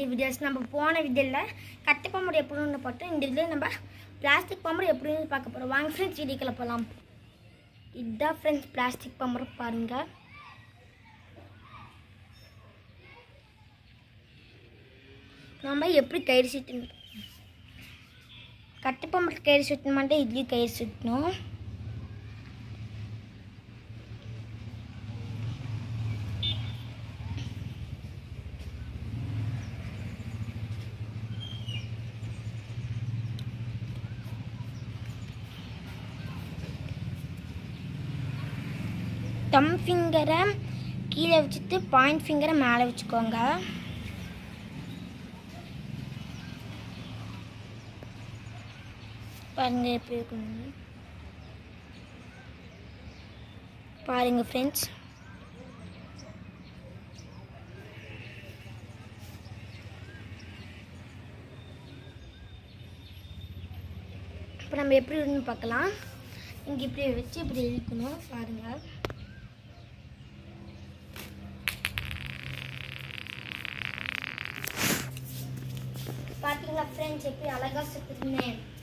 videos நம்ம போன வீடியோவில் கட்டை பாம்பு எப்படின்னு பார்த்தோம் இந்த இதில் நம்ம பிளாஸ்டிக் பாம்பு எப்படின்னு பார்க்க போகிறோம் வாங்க ஃப்ரெண்ட்ஸ் வீடியோக்குள்ள போகலாம் இதுதான் ஃப்ரெண்ட்ஸ் பிளாஸ்டிக் பாம்பு பாருங்க நம்ம எப்படி கயிறு சுற்றணும் கட்டை பாம்பு கயிறு சுற்றணும் மட்டும் இதுலேயும் கயிறு சுற்றணும் தம் ஃபிங்கரை கீழே வச்சுட்டு பாயிண்ட் ஃபிங்கரை மேலே வச்சுக்கோங்க பாருங்க எப்படி இருக்கணும் பாருங்க ஃப்ரெண்ட்ஸ் இப்போ நம்ம எப்படி இருக்குன்னு பார்க்கலாம் இங்கே இப்படி வச்சு இப்படி இழுக்கணும் பாருங்கள் பார்த்தீங்களா ஃப்ரெண்ட்ஸ் எப்படி அழகாக சுற்றுனேன்